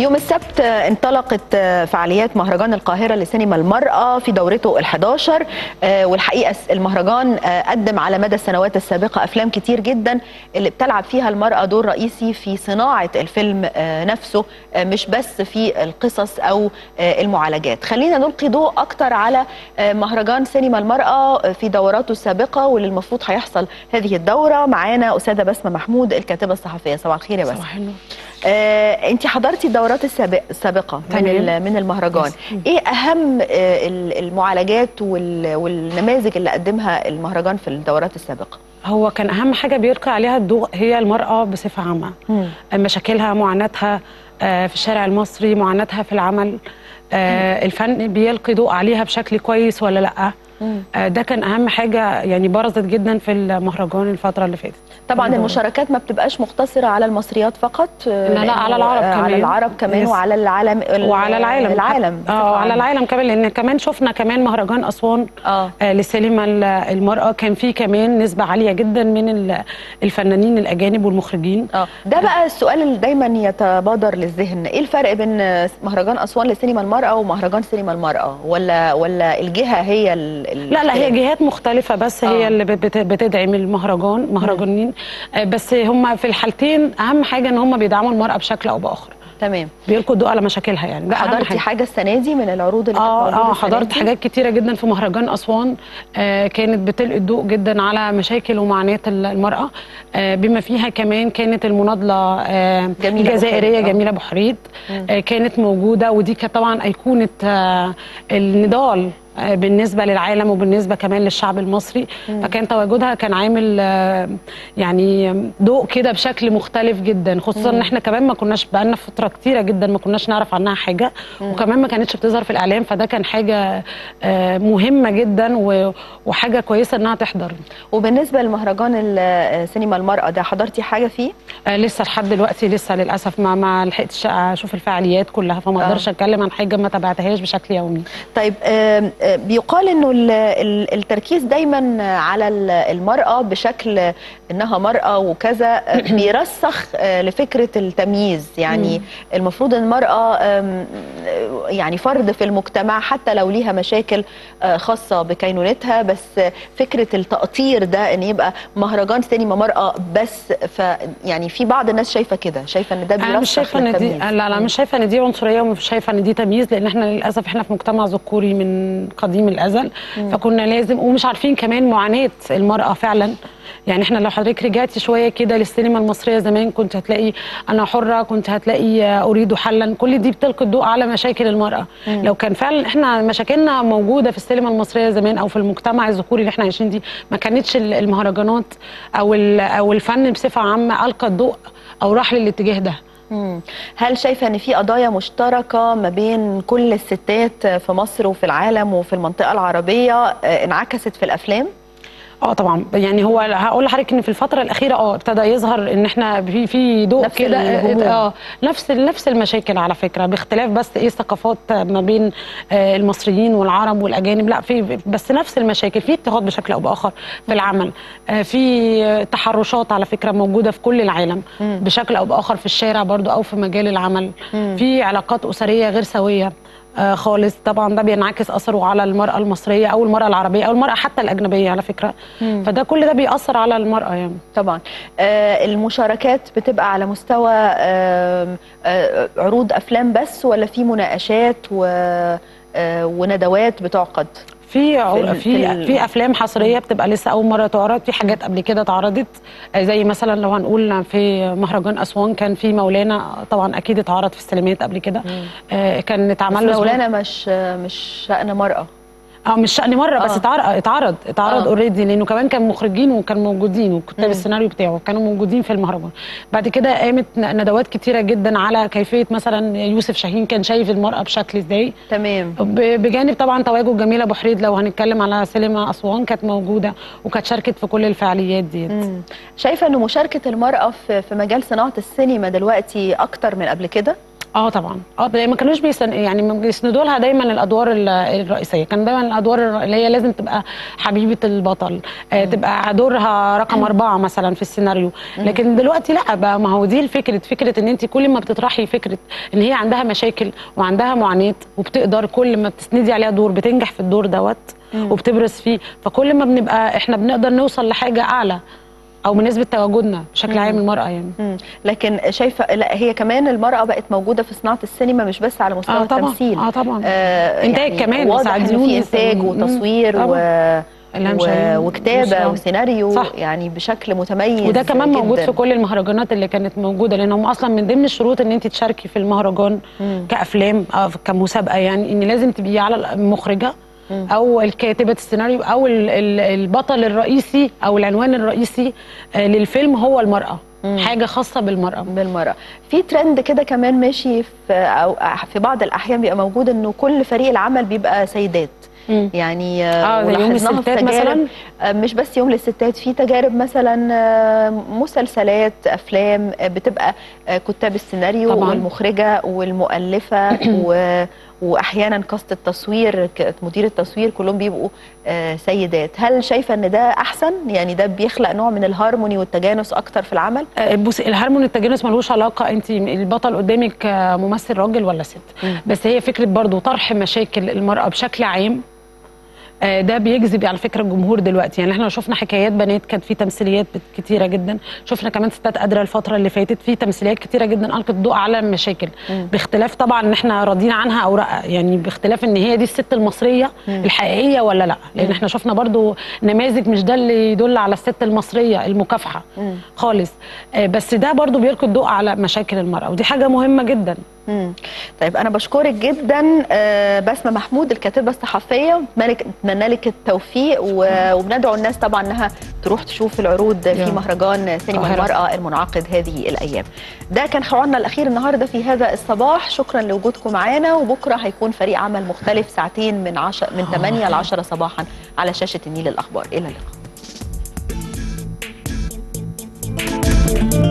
يوم السبت انطلقت فعاليات مهرجان القاهرة لسينما المرأة في دورته ال11 والحقيقة المهرجان قدم على مدى السنوات السابقة أفلام كتير جدا اللي بتلعب فيها المرأة دور رئيسي في صناعة الفيلم نفسه مش بس في القصص أو المعالجات خلينا نلقي ضوء أكتر على مهرجان سينما المرأة في دوراته السابقة واللي المفروض هيحصل هذه الدورة معانا أستاذة بسمة محمود الكاتبة الصحفية صباح الخير يا بسمة صباح النور آه، انت حضرتي الدورات السابق السابقه من تمام. من المهرجان بس. ايه اهم آه، ال- المعالجات وال- والنماذج اللي قدمها المهرجان في الدورات السابقه هو كان اهم حاجه بيلقي عليها الضوء هي المراه بصفه عامه مشاكلها معاناتها آه، في الشارع المصري معاناتها في العمل آه، الفن بيلقي ضوء عليها بشكل كويس ولا لا آه، ده كان اهم حاجه يعني برزت جدا في المهرجان الفتره اللي فاتت طبعا الدورة. المشاركات ما بتبقاش مقتصره على المصريات فقط آه، لا، لا، لأنه، على العرب آه، على كمان. العرب كمان Yes. وعلى العالم ال- وعلى العالم العالم بصفة اه على عامة. العالم كمان لان كمان شفنا كمان مهرجان اسوان اه آه، لسينما ال- المرأة كان في كمان نسبة عالية جدا من ال- الفنانين الأجانب والمخرجين اه ده بقى السؤال اللي دايما يتبادر للذهن ايه الفرق بين مهرجان اسوان لسينما المراه ومهرجان سينما المراه ولا ولا الجهه هي ال ال- لا لا هي جهات مختلفة بس هي آه. اللي بت- بتدعم المهرجان مهرجانين آه، بس هم في الحالتين أهم حاجة إن هم بيدعموا المرأة بشكل أو بآخر تمام بيلقوا الضوء على مشاكلها يعني ده أهم حضرتي حاجة. حاجه السنه دي من العروض اللي كانت اه موجودة اه السنة حضرت دي؟ حاجات كتيره جدا في مهرجان اسوان آه كانت بتلقي الضوء جدا على مشاكل ومعاناه ال- المراه آه بما فيها كمان كانت المناضله آه جميلة الجزائريه بحريد، آه. جميله بحريد آه كانت موجوده ودي كانت طبعا ايقونه آه النضال آه، بالنسبه للعالم وبالنسبه كمان للشعب المصري فكان تواجدها كان عامل آه، يعني ضوء كده بشكل مختلف جدا خصوصا ان احنا كمان ما كناش بقالنا فتره كتيره جدا ما كناش نعرف عنها حاجه وكمان ما كانتش بتظهر في الاعلام فده كان حاجه آه، مهمه جدا و- وحاجه كويسه انها تحضر وبالنسبه لمهرجان ال- سينما المراه ده حضرتي حاجه فيه آه، لسه لحد دلوقتي لسه للاسف ما ما لحقتش اشوف الفعاليات كلها فما آه. اقدرش اتكلم عن حاجه ما تابعتهاش بشكل يومي طيب آم، آه، بيقال انه ال- ال- التركيز دايما على ال- المراه بشكل انها مراه وكذا آه، بيرسخ آه، لفكره التمييز يعني المفروض ان المراه آم، آه، يعني فرد في المجتمع حتى لو ليها مشاكل آه، خاصه بكينونتها بس آه، فكره التقطير ده ان يبقى مهرجان سينما مراه بس ف يعني في بعض الناس شايفه كده شايفه ان ده انا مش بيرسخ شايفه ان دي للتمييز. لا لا مش شايفه ان دي عنصريه ومش شايفه ان دي تمييز لان احنا للاسف احنا في مجتمع ذكوري من قديم الازل فكنا لازم ومش عارفين كمان معاناه المراه فعلا يعني احنا لو حضرتك رجعتي شويه كده للسينما المصريه زمان كنت هتلاقي انا حره كنت هتلاقي آه، اريد حلا كل دي بتلقي الضوء على مشاكل المراه لو كان فعلا احنا مشاكلنا موجوده في السينما المصريه زمان او في المجتمع الذكوري اللي احنا عايشين دي ما كانتش ال- المهرجانات او ال- او الفن بصفه عامه القى الضوء او راح للاتجاه ده مم. هل شايفه ان في قضايا مشتركه ما بين كل الستات في مصر وفي العالم وفي المنطقه العربيه آه، انعكست في الافلام؟ اه طبعا يعني هو هقول لحضرتك ان في الفتره الاخيره اه ابتدى يظهر ان احنا في في ضوء نفس كده الهموم. اه نفس نفس المشاكل على فكره باختلاف بس ايه الثقافات ما بين آه، المصريين والعرب والاجانب لا في بس نفس المشاكل في اضطهاد بشكل او باخر في العمل آه، في تحرشات على فكره موجوده في كل العالم بشكل او باخر في الشارع برضو او في مجال العمل في علاقات اسريه غير سويه آه خالص طبعا ده بينعكس اثره على المراه المصريه او المراه العربيه او المراه حتى الاجنبيه على فكره فده كل ده بيأثر على المراه يعني طبعا آه، المشاركات بتبقى على مستوى آم، آه، عروض افلام بس ولا في مناقشات و آه، وندوات بتعقد؟ في في عو- ال- في في ال- في افلام حصريه بتبقى لسه اول مره تعرض في حاجات قبل كده اتعرضت آه، زي مثلا لو هنقول في مهرجان اسوان كان في مولانا طبعا اكيد اتعرض في السينمات قبل كده آه، كان بس اتعمل له مولانا مش مش شأن مرأة اه مش شأن مره بس آه. اتعرض اتعرض اتعرض آه. اوريدي لانه كمان كان مخرجين وكان موجودين وكتاب السيناريو بتاعه كانوا موجودين في المهرجان بعد كده قامت ن- ندوات كتيره جدا على كيفيه مثلا يوسف شاهين كان شايف المراه بشكل ازاي تمام ب- بجانب طبعا تواجد جميله ابو حريد لو هنتكلم على سينما اسوان كانت موجوده وكانت شاركت في كل الفعاليات ديت شايفه ان مشاركه المراه في في مجال صناعه السينما دلوقتي اكتر من قبل كده؟ اه طبعا اه ب- ما كانوش بيسن يعني بيسندوا لها دايما الادوار ال- الرئيسيه كان دايما الادوار الر- اللي هي لازم تبقى حبيبه البطل آه تبقى دورها رقم اربعه مثلا في السيناريو لكن دلوقتي لا بقى ما هو دي الفكره فكره ان انت كل ما بتطرحي فكره ان هي عندها مشاكل وعندها معاناه وبتقدر كل ما بتسندي عليها دور بتنجح في الدور دوت وبتبرز فيه فكل ما بنبقى احنا بنقدر نوصل لحاجه اعلى او من نسبه تواجدنا بشكل عام المراه يعني مم. لكن شايفه لا هي كمان المراه بقت موجوده في صناعه السينما مش بس على مستوى اه طبعا التمثيل اه طبعا آه إنتاج كمان، واضح وسعد ان في يونس انتاج و- وتصوير مم، و... إلهام و... شاهين وكتابه وشراوي. وسيناريو صح. يعني بشكل متميز وده كمان جداً. موجود في كل المهرجانات اللي كانت موجوده لان هم اصلا من ضمن الشروط ان انت تشاركي في المهرجان مم. كافلام او كمسابقه يعني ان لازم تبقي على المخرجه مم. او الكاتبه السيناريو او ال- ال- البطل الرئيسي او العنوان الرئيسي آه، للفيلم هو المراه مم. حاجه خاصه بالمراه بالمرأة في ترند كده كمان ماشي في أو في بعض الأحيان بيبقى موجود إنه كل فريق العمل بيبقى سيدات مم. يعني اه زي يوم ولاحظناها في الستات تجارب مثلا آه، مش بس يوم للستات في تجارب مثلا آه، مسلسلات افلام آه، بتبقى آه، كتاب السيناريو طبعاً. والمخرجه والمؤلفه و واحيانا كاست التصوير ك- مدير التصوير كلهم بيبقوا آه، سيدات هل شايفه ان ده احسن يعني ده بيخلق نوع من الهارموني والتجانس اكتر في العمل آه، بصي الهرمون التجانس ملوش علاقه انت البطل قدامك آه، ممثل راجل ولا ست مم. بس هي فكره برضو طرح مشاكل المراه بشكل عام آه، ده بيجذب على فكره الجمهور دلوقتي يعني احنا لو شفنا حكايات بنات كانت في تمثيليات بت- كتيره جدا شفنا كمان ستات قادره الفتره اللي فاتت في تمثيليات كتيره جدا القت الضوء على المشاكل مم. باختلاف طبعا ان احنا راضيين عنها او لا يعني باختلاف ان هي دي الست المصريه مم. الحقيقيه ولا لا لان مم. احنا شفنا برضو نماذج مش ده اللي يدل على الست المصريه المكافحه مم. خالص آه، بس ده برضو بيلقي الضوء على مشاكل المرأة ودي حاجة مهمة جدا مم. طيب انا بشكرك جدا آه، بسمه محمود الكاتبه الصحفيه مالك اتمنى لك التوفيق و- وبندعو الناس طبعا انها تروح تشوف العروض في يا. مهرجان سينما القاهرة. المراه المنعقد هذه الايام ده كان حوارنا الاخير النهارده في هذا الصباح شكرا لوجودكم معانا وبكره هيكون فريق عمل مختلف ساعتين من 10 من 8 ل 10 صباحا على شاشه النيل الاخبار الى اللقاء